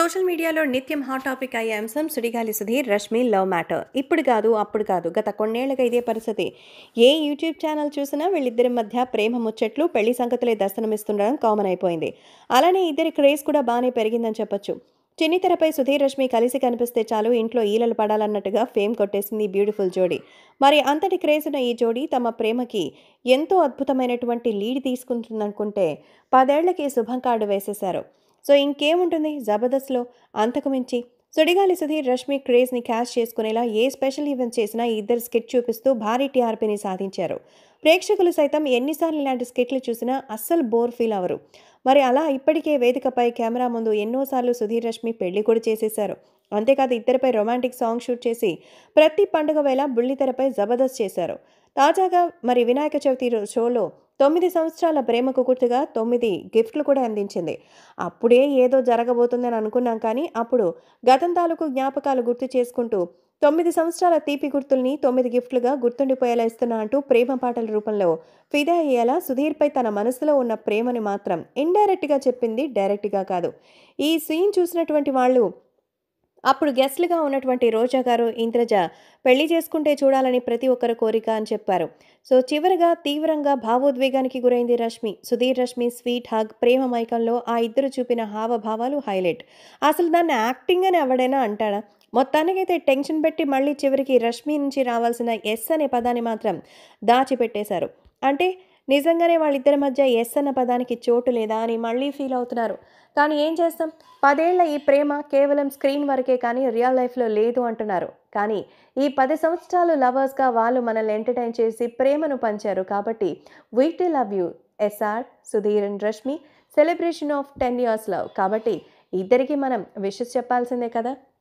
social మీడియాలో నిత్యం hot topic అయ్యే అంశం సుడిగాలి సుధీర్ రష్మి లవ్ మ్యాటర్ ఇప్పుడు కాదు అప్పుడు కాదు గత కొన్నేళ్లుగా ఇదే పరిస్థితి ఏ యూట్యూబ్ ఛానల్ చూసినా వీళ్ళిద్దరి మధ్య ప్రేమ ముచ్చట్లు పెళ్లి సంగతులే దర్శనమిస్తుండడం కామన్ అయిపోయింది అలానే ఇద్దరి క్రేజ్ కూడా బాగానే పెరిగిందని చెప్పొచ్చు చిన్ని తెరపై సుధీర్ రష్మి కలిసి కనిపిస్తే చాలు ఇంట్లో ఈలలు పడాలన్నట్టుగా ఫేమ్ కొట్టేసింది ఈ బ్యూటిఫుల్ జోడీ మరి అంతటి క్రేజ్ ఉన్న ఈ జోడీ తమ ప్రేమకి ఎంతో అద్భుతమైనటువంటి లీడ్ తీసుకుంటుందనుకుంటే పదేళ్లకి శుభం కార్డు వేసేశారు సో ఇంకేముంటుంది జబర్దస్త్లో అంతకు మించి సుడిగాలి సుధీర్ రష్మి క్రేజ్ని క్యాష్ చేసుకునేలా ఏ స్పెషల్ ఈవెంట్ చేసినా ఈ ఇద్దరు స్కిట్ చూపిస్తూ భారీ టీఆర్పీని సాధించారు ప్రేక్షకులు సైతం ఎన్నిసార్లు ఇలాంటి స్కిట్లు చూసినా అస్సలు బోర్ ఫీల్ అవ్వరు మరి అలా ఇప్పటికే వేదికపై కెమెరా ముందు ఎన్నోసార్లు సుధీర్ రష్మి పెళ్లి కూడా చేసేశారు అంతేకాదు ఇద్దరిపై రొమాంటిక్ సాంగ్ షూట్ చేసి ప్రతి పండుగ వేళ బుల్లితెరపై జబర్దస్త్ చేశారు తాజాగా మరి వినాయక చవితి రో- షోలో తొమ్మిది సంవత్సరాల ప్రేమకు గుర్తుగా తొమ్మిది గిఫ్ట్లు కూడా అందించింది అప్పుడే ఏదో జరగబోతుందని అనుకున్నాం కానీ అప్పుడు గతం తాలూకు జ్ఞాపకాలు గుర్తు చేసుకుంటూ తొమ్మిది సంవత్సరాల తీపి గుర్తుల్ని తొమ్మిది గిఫ్ట్లుగా గుర్తుండిపోయేలా ఇస్తున్నా అంటూ ప్రేమ పాటల రూపంలో ఫిదా అయ్యేలా సుధీర్పై తన మనసులో ఉన్న ప్రేమని మాత్రం ఇండైరెక్ట్గా చెప్పింది డైరెక్ట్గా కాదు ఈ సీన్ చూసినటువంటి వాళ్ళు అప్పుడు గెస్ట్లుగా ఉన్నటువంటి రోజా గారు ఇంద్రజ పెళ్లి చేసుకుంటే చూడాలని ప్రతి ఒక్కరి కోరిక అని చెప్పారు సో చివరగా తీవ్రంగా భావోద్వేగానికి గురైంది రష్మి సుధీర్ రష్మి స్వీట్ హగ్ ప్రేమ మైకంలో ఆ ఇద్దరు చూపిన హావభావాలు హైలైట్ అసలు దాన్ని యాక్టింగ్ అని ఎవడైనా అంటాడా మొత్తానికైతే టెన్షన్ పెట్టి మళ్ళీ చివరికి రష్మి నుంచి రావాల్సిన ఎస్ అనే పదాన్ని మాత్రం దాచిపెట్టేశారు అంటే నిజంగానే వాళ్ళిద్దరి మధ్య ఎస్ అన్న పదానికి చోటు లేదా అని మళ్ళీ ఫీల్ అవుతున్నారు కానీ ఏం చేస్తాం పదేళ్ల ఈ ప్రేమ కేవలం స్క్రీన్ వరకే కానీ రియల్ లైఫ్లో లేదు అంటున్నారు కానీ ఈ పది సంవత్సరాలు లవర్స్గా వాళ్ళు మనల్ని ఎంటర్టైన్ చేసి ప్రేమను పంచారు కాబట్టి వీటి love you SR Sudheer and Rashmi celebration of ten years love కాబట్టి ఇద్దరికి మనం విషెస్ చెప్పాల్సిందే కదా